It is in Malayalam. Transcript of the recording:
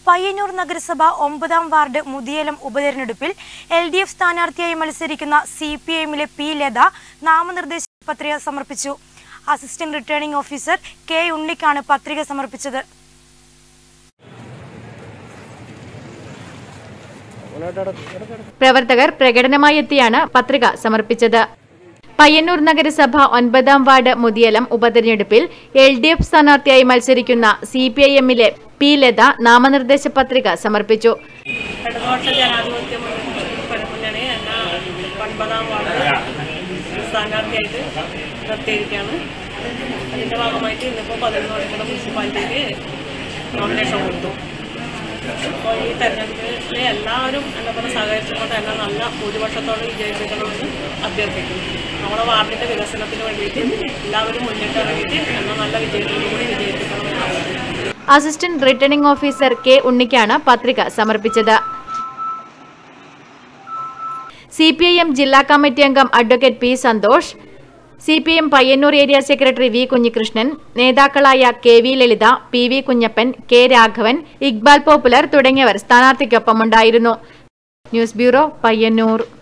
പയ്യന്നൂർ നഗരസഭ ഒമ്പതാം വാർഡ് മുതിയലം ഉപതെരഞ്ഞെടുപ്പിൽ എൽ ഡി എഫ് സ്ഥാനാർത്ഥിയായി മത്സരിക്കുന്ന സി പി എമ്മിലെ പി ലത നാമനിർദ്ദേശ പത്രിക സമർപ്പിച്ചു അസിസ്റ്റന്റ് റിട്ടേണിംഗ് ഓഫീസർ കെ ഉണ്ണിക്കാണ് പത്രിക സമർപ്പിച്ചത് പ്രവർത്തകർ പ്രകടനമായി എത്തിയാണ് പത്രിക സമർപ്പിച്ചത് പയ്യന്നൂർ നഗരസഭ ഒൻപതാം വാർഡ് മുതിയലം ഉപതെരഞ്ഞെടുപ്പിൽ എൽ ഡി എഫ് സ്ഥാനാർത്ഥിയായി മത്സരിക്കുന്ന സി പി ഐ എമ്മിലെ പി ലത നാമനിർദ്ദേശ പത്രിക സമർപ്പിച്ചു ഇടതുപക്ഷ ജനാധിപത്യ മുന്നണി മുന്നണി എന്ന ഒൻപതാം വാർഡ് സ്ഥാനാർത്ഥിയായിട്ട് നിർത്തിയിരിക്കുകയാണ് അതിൻ്റെ ഭാഗമായിട്ട് ഇന്നിപ്പോൾ പതിനൊന്ന് മണിക്കുള്ള മുനിസിപ്പാലിറ്റിക്ക് നോമിനേഷൻ കൊടുത്തു അപ്പോൾ ഈ തെരഞ്ഞെടുപ്പിൽ എല്ലാവരും എന്നെ പോലെ സഹകരിച്ചുകൊണ്ട് എന്നെ നല്ല ഭൂരിപക്ഷത്തോടെ വിജയിപ്പിക്കണമെന്ന് അഭ്യർത്ഥിക്കുന്നു നമ്മുടെ വാർഡിൻ്റെ വികസനത്തിന് വേണ്ടിയിട്ട് എല്ലാവരും മുന്നിട്ടിറങ്ങിയിട്ട് എന്നെ നല്ല വിജയത്തോടുകൂടി വിജയിപ്പിക്കണമെന്ന് ആവശ്യപ്പെടുന്നു അസിസ്റ്റന്റ് റിട്ടേണിംഗ് ഓഫീസർ കെ ഉണ്ണിക്കാണ് പത്രിക സമർപ്പിച്ചത് സി പി ഐ എം ജില്ലാ കമ്മിറ്റി അംഗം advocate P Santhosh C P M Payyanur area secretary V Kunhikrishnan നേതാക്കളായ K V Lalitha P V Kunhappan K Raghavan Iqbal popular തുടങ്ങിയവർ സ്ഥാനാർത്ഥിക്കൊപ്പമുണ്ടായിരുന്നു ന്യൂസ് ബ്യൂറോ പയ്യന്നൂർ